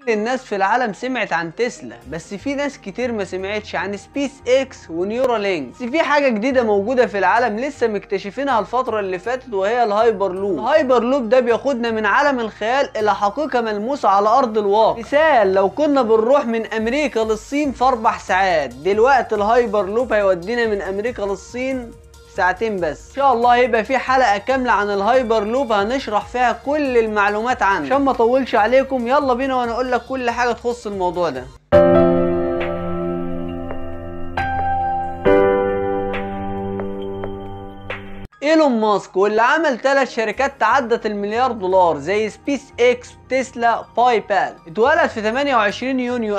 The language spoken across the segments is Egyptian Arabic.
كل الناس في العالم سمعت عن تسلا بس في ناس كتير ما سمعتش عن سبيس اكس ونيورالينك بس في حاجه جديده موجوده في العالم لسه مكتشفينها الفتره اللي فاتت وهي الهايبر لوب الهايبر لوب ده بياخدنا من عالم الخيال الى حقيقه ملموسه على ارض الواقع مثال لو كنا بنروح من امريكا للصين في اربع ساعات دلوقتي الهايبر لوب هيودينا من امريكا للصين ساعتين بس ان شاء الله هيبقى في حلقه كامله عن الهايبر لوب هنشرح فيها كل المعلومات عنه عشان ما اطولش عليكم يلا بينا وانا اقول لك كل حاجه تخص الموضوع ده ايلون ماسك واللي عمل ثلاث شركات تعدت المليار دولار زي سبيس اكس تسلا باي بال اتولد في 28 يونيو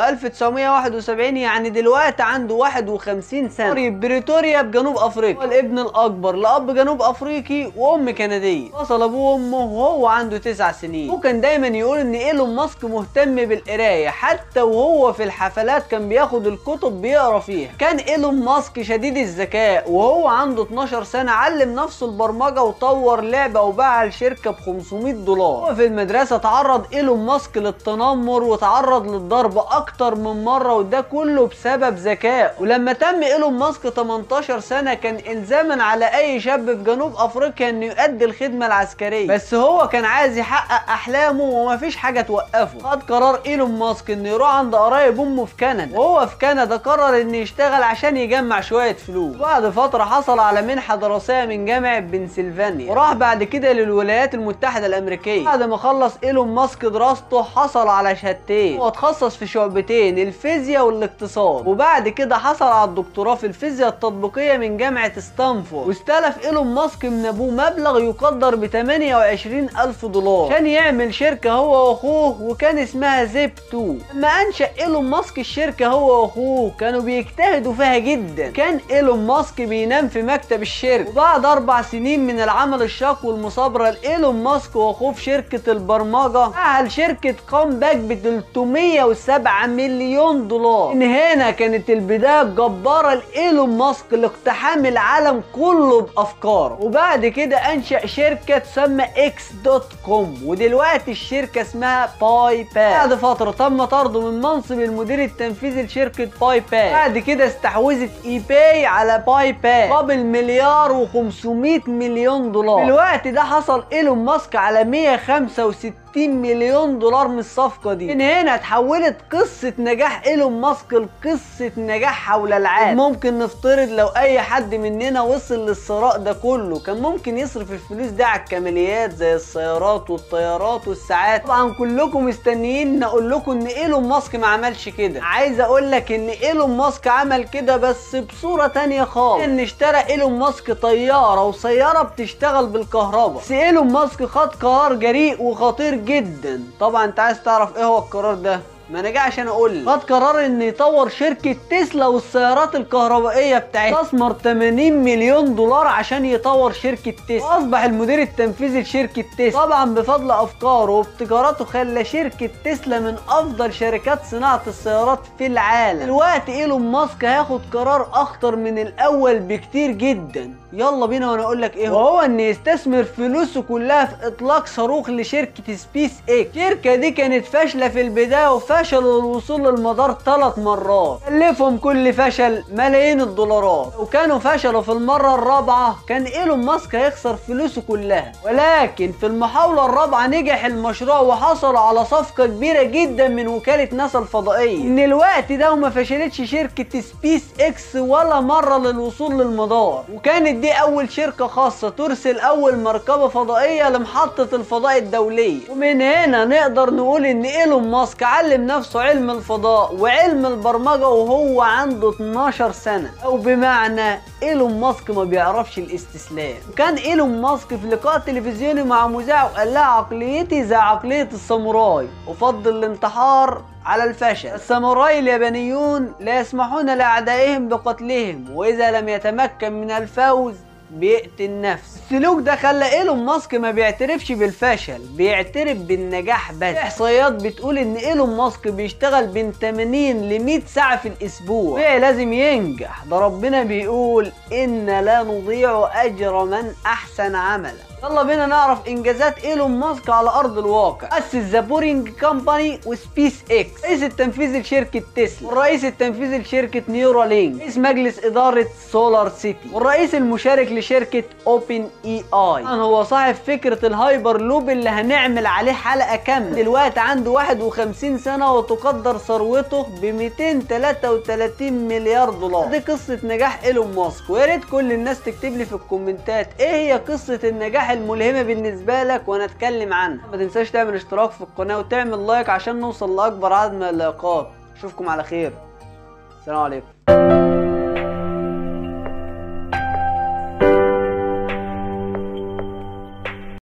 1971 يعني دلوقتي عنده 51 سنه في بريتوريا بجنوب افريقيا هو الابن الاكبر لاب جنوب افريقي وام كنديه وصل ابوه وامه وهو عنده 9 سنين وكان دايما يقول ان ايلون ماسك مهتم بالقرايه حتى وهو في الحفلات كان بياخد الكتب بيقرا فيها كان ايلون ماسك شديد الذكاء وهو عنده 12 سنه علم نفسه البرمجه وطور لعبه وباعها لشركه ب 500 دولار هو في المدرسه تعرض ايلون ماسك للتنمر وتعرض للضرب اكتر من مره وده كله بسبب ذكاء ولما تم ايلون ماسك 18 سنه كان الزاما على اي شاب في جنوب افريقيا انه يؤدي الخدمه العسكريه بس هو كان عايز يحقق احلامه ومفيش حاجه توقفه خد قرار ايلون ماسك انه يروح عند قرايب امه في كندا وهو في كندا قرر انه يشتغل عشان يجمع شويه فلوس بعد فتره حصل على منحه دراسيه من جامعه بنسلفانيا وراح بعد كده للولايات المتحده الامريكيه بعد ما خلص ايلون ماسك دراسته حصل على شهادتين هو اتخصص في شعبتين الفيزياء والاقتصاد وبعد كده حصل على الدكتوراه في الفيزياء التطبيقيه من جامعه ستانفورد واستلف ايلون ماسك من ابوه مبلغ يقدر ب 28 الف دولار عشان يعمل شركه هو واخوه وكان اسمها زيب 2 لما انشا ايلون ماسك الشركه هو واخوه كانوا بيجتهدوا فيها جدا كان ايلون ماسك بينام في مكتب الشركه وبعد اربع سنين من العمل الشاق والمثابره لايلون ماسك واخوه في شركه البرمجه أهل شركه كومباك ب 307 مليون دولار من هنا كانت البدايه الجباره لايلون ماسك لاقتحام العالم كله بافكاره وبعد كده انشا شركه تسمى اكس دوت كوم ودلوقتي الشركه اسمها باي بال بعد فتره تم طرده من منصب المدير التنفيذي لشركه باي بال بعد كده استحوذت اي باي على باي بال قبل مليار و500 مليون دولار في الوقت ده حصل ايلون ماسك على 165 مليون دولار من الصفقه دي من هنا اتحولت قصه نجاح ايلون ماسك لقصه نجاح حول العالم ممكن نفترض لو اي حد مننا وصل للثراء ده كله كان ممكن يصرف الفلوس دي على الكماليات زي السيارات والطيارات والساعات طبعا كلكم مستنيين نقول لكم ان ايلون ماسك ما عملش كده عايز اقول لك ان ايلون ماسك عمل كده بس بصوره تانية خالص ان اشترى ايلون ماسك طياره وسياره بتشتغل بالكهرباء بس ايلون ماسك خد قرار جريء وخطير جدا طبعا انت عايز تعرف ايه هو القرار ده ما انا جاي عشان اقول لك خد قرار ان يطور شركه تسلا والسيارات الكهربائيه بتاعتها استثمر 80 مليون دولار عشان يطور شركه تسلا واصبح المدير التنفيذي لشركه تسلا طبعا بفضل افكاره وابتكاراته خلى شركه تسلا من افضل شركات صناعه السيارات في العالم دلوقتي ايلون ماسك هياخد قرار اخطر من الاول بكتير جدا يلا بينا وانا اقول لك ايه هو وهو ان يستثمر فلوسه كلها في اطلاق صاروخ لشركه سبيس اكس الشركه دي كانت فاشله في البدايه وفشلوا الوصول للمدار ثلاث مرات كلفهم كل فشل ملايين الدولارات وكانوا فشلوا في المره الرابعه كان ايلون ماسك هيخسر فلوسه كلها ولكن في المحاوله الرابعه نجح المشروع وحصلوا على صفقه كبيره جدا من وكاله ناسا الفضائيه ان الوقت ده وما فشلتش شركه سبيس اكس ولا مره للوصول للمدار وكانت دي اول شركه خاصه ترسل اول مركبه فضائيه لمحطه الفضاء الدوليه ومن هنا نقدر نقول ان ايلون ماسك علم نفسه علم الفضاء وعلم البرمجه وهو عنده 12 سنه او بمعنى ايلون ماسك ما بيعرفش الاستسلام وكان ايلون ماسك في لقاء تلفزيوني مع مذيع وقال لها عقليتي زي عقليه الساموراي افضل الانتحار على الفشل الساموراي اليابانيون لا يسمحون لأعدائهم بقتلهم وإذا لم يتمكن من الفوز بيقتل نفسه بس السلوك ده خلى ايلون ماسك ما بيعترفش بالفشل بيعترف بالنجاح بس احصائيات بتقول ان ايلون ماسك بيشتغل بين 80 ل 100 ساعه في الاسبوع طبيعي لازم ينجح ده ربنا بيقول ان لا نضيع اجر من احسن عملا يلا بينا نعرف انجازات ايلون ماسك على ارض الواقع اسس ذا بورينج كومباني وسبيس اكس رئيس التنفيذي لشركه تسلا والرئيس التنفيذي لشركه نيورا لينك رئيس مجلس اداره سولار سيتي والرئيس المشارك لشركه اوبن اي اي هو صاحب فكره الهايبر لوب اللي هنعمل عليه حلقه كامله دلوقتي عنده 51 سنه وتقدر ثروته ب 233 مليار دولار دي قصه نجاح ايلون ماسك ويا ريت كل الناس تكتب لي في الكومنتات ايه هي قصه النجاح الملهمه بالنسبه لك وانا اتكلم عنها ما تنساش تعمل اشتراك في القناه وتعمل لايك عشان نوصل لاكبر عدد من اللايكات اشوفكم على خير السلام عليكم